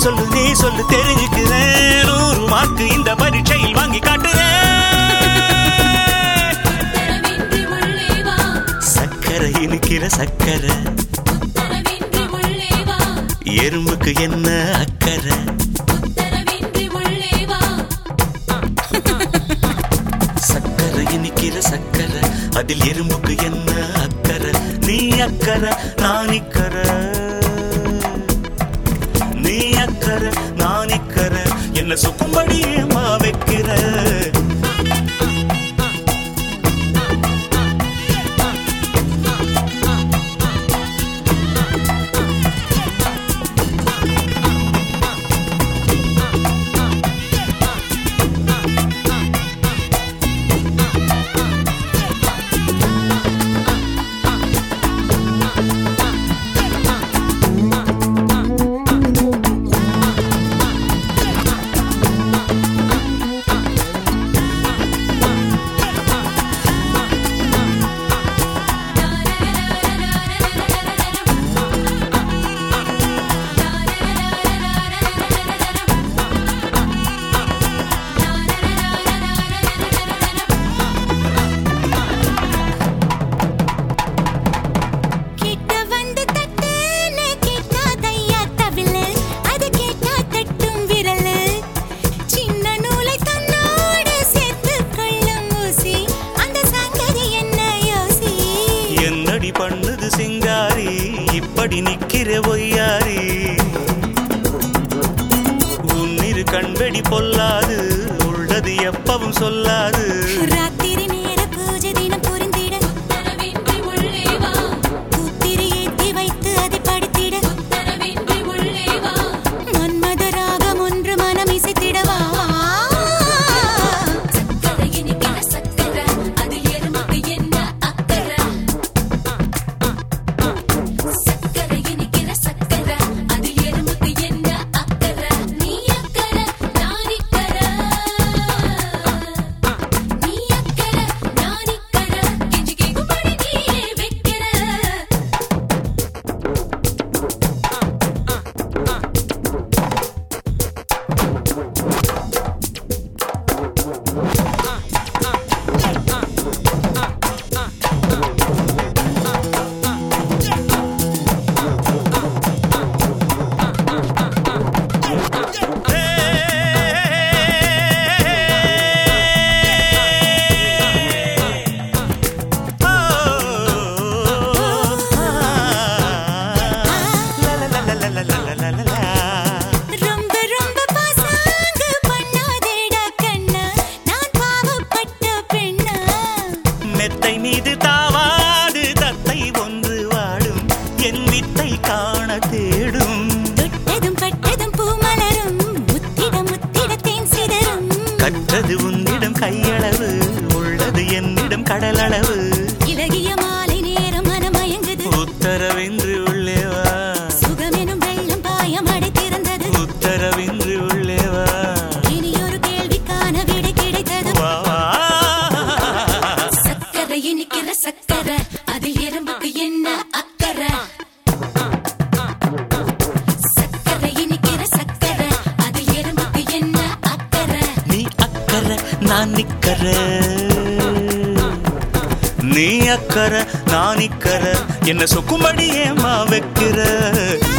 சொல்லு நீ சொல்லு தெரிஞ்சுக்கிறேன் நூறு மார்க்கு இந்த பரீட்சையில் வாங்கி காட்டுறேன் உத்தரவின்றி உள்ளே வா சக்கரை இனிக்கிற சக்கரை உத்தரவின்றி உள்ளே வா எறும்புக்கு என்ன அக்கறை உத்தரவின்றி உள்ளே வா சக்கரை இனிக்கிற சக்கரை அதில் எறும்புக்கு என்ன அக்கறை நீ அக்கறை நான் இக்கறை நீ அக்கறை நான் இக்கறை என்ன சுக்கும்படி ஏமா வைக்கிற கிட்ட வந்து தட்டுன்னு கேட்காதையா தவிழு அது கேட்டா தட்டும் விரலு சின்ன நூலை தன்னோடு சேர்த்து கொள்ளும் ஊசி அந்த சங்கதி என்ன யோசி என்னடி பண்ணுது சிங்காரி இப்படி நிக்கிற ஒய்யாரி உன்னிரு கண்வெடி பொல்லாது உள்ளது எப்பவும் சொல்லாது ராத்திரி நேர பூஜை தினம் புரிந்திட உத்தரவின்றி உள்ளே வா கூத்திரி ஏத்தி வைத்து அதை படுத்திட உத்தரவின்றி உள்ளே வா மன்மத ராகம் ஒன்று மனம் இசைத்திடவா சக்கரை இனிக்கிற சக்கரை அதில் எறும்புக்கு என்ன அக்கறை சக்கரை இனிக்கிற சக்கரை அதில் எறும்புக்கு என்ன அக்கறை நீ அக்கறை நான் இக்கறை நீ அக்கறை நான் இக்கறை கெஞ்சி கேட்கும்படி நீயே வைக்கிற ரொம்ப ரொம்ப பாசாங்கு பண்ணாதேடா கண்ணா நான் பாவப்பட்ட பெண்ணா மெத்தை மீது தாவாது தத்தை ஒன்று வாடும் என் வித்தை காண தேடும் தொட்டதும் பட்டதும் பூமலரும் முத்திட முத்திட தேன் சிதறும் கற்றது உன்னிடம் கையளவு உள்ளது என்னிடம் கடலளவு இலகிய மாலை நேரம் மனமயங்குது உத்தரவின்றி உள்ளே வா சுகமெனும் வெள்ளம் பாயம் அடைத்திருந்தது உத்தரவின்றி உள்ளே வா இனி ஒரு கேள்விக்கான விடை கிடைத்தது வா, வா. சக்கரை இனிக்கிற சக்கரை அதில் எறும்புக்கு என்ன அக்கறை சக்கரை இனிக்கிற சக்கரை அதில் எறும்புக்கு என்ன அக்கறை நீ அக்கறை நான் நிக்கற நீ அக்கறை நான் நிக்கற என்ன சொக்கும்படி ஏமா வைக்கிற லா,